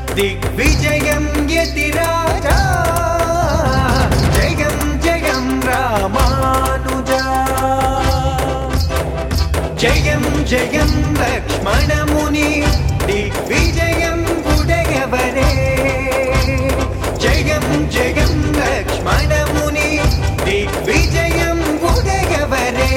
దిగ్విజయం యతిరాజా జయం జయం రామానుజా జయం జయం లక్ష్మణముని దిగ్విజయం ఉడయవరే జయం జయం లక్ష్మణముని దిగ్విజయం ఉడయవరే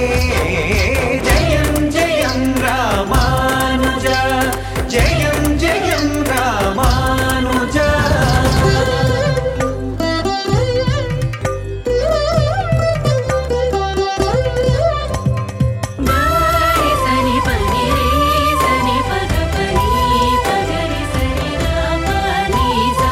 జయం జయం రామానుజ జయం జయం రామానుజ గారి సని పని రే సని పగ పని పగరి సని గా పని సా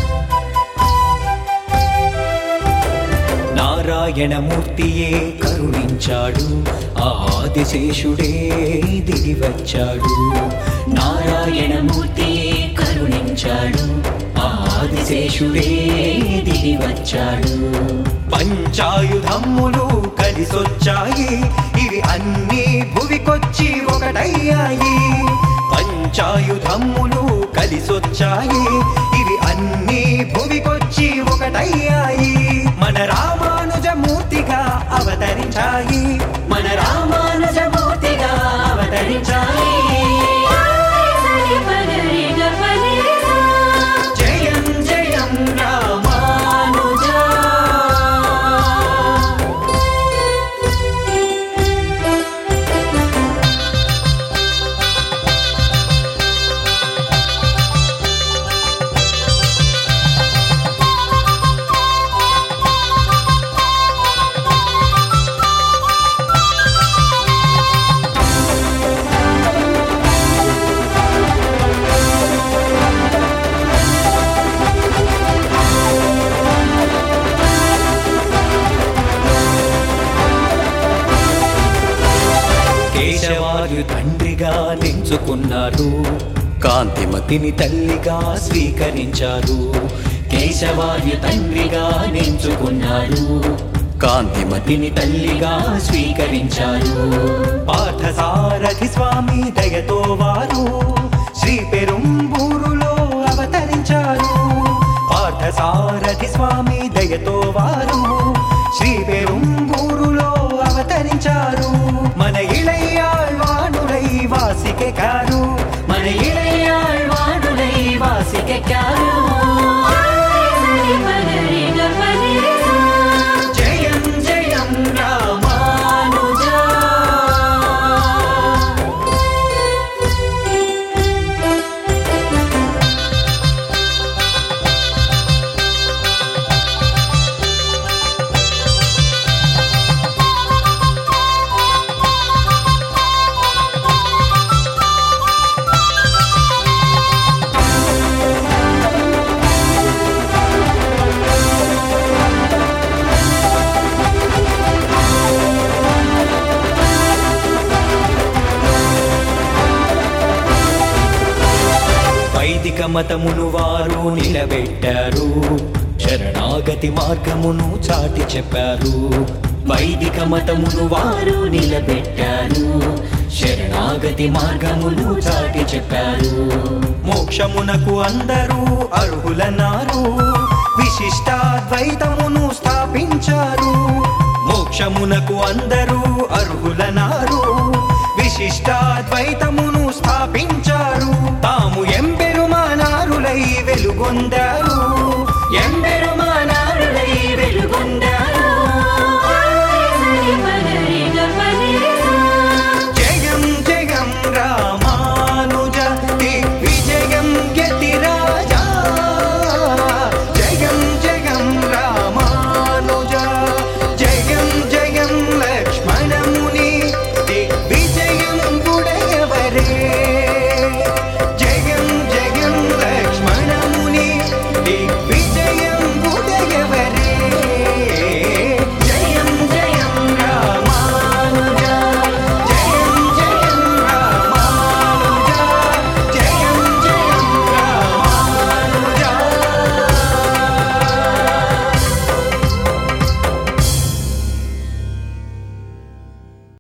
నారాయణమూర్తియే కరుణించాడు ఆ ఆదిశేషుడే దిగి వచ్చాడు నారాయణమూర్తియే కరుణించాడు ఆ ఆదిశేషుడే దిగి వచ్చాడు పంచాయుధమ్ములు కలిసొచ్చాయి ఇవి అన్నీ భువికొచ్చి ఒకటయ్యాయి పంచాయుధమ్ములు కలిసొచ్చాయి ఇవి అన్నీ భువికొచ్చి ఒకటయ్యాయి మన రామానుజమూర్తిగా అవతరించాయి మన రామానుజమూర్తిగా అవతరించాయి సని పగరి గ పని సా జయం జయం రామానుజా కేశవాలు తండ్రిగా నించుకున్నారు కాంతిమతిని తల్లిగా స్వీకరించారు కేశవాలు తండ్రిగా నించుకున్నారు కాంతిమతిని తల్లిగా స్వీకరించారు పార్థసారథి స్వామి దయతో వారు శ్రీ పెరుంబూరులో అవతరించారు పార్థసారథి స్వామి దయతో వారు శ్రీ పెరుంబూరులో అవతరించారు మన ఇళయ్యాళ్వానులై వాసికెక్కారు మన ఇళయ్యాళ్వానులై వాసికెక్కారు సని పగరి గ పని సా జయం జయం రామానుజా వైదిక మతమును వారు నిలబెట్టారు శరణాగతి మార్గమును చాటి చెప్పారు వైదిక మతమును వారు నిలబెట్టారు శరణాగతి మార్గమును చాటి చెప్పారు మోక్షమునకు అందరూ అర్హులన్నారు విశిష్టాద్వైతమును స్థాపించారు మోక్షమునకు అందరూ అర్హులన్నారు విశిష్టాద్వైతమును స్థాపించారు తాము ఎంపెరుమానారులై వెలుగొందారు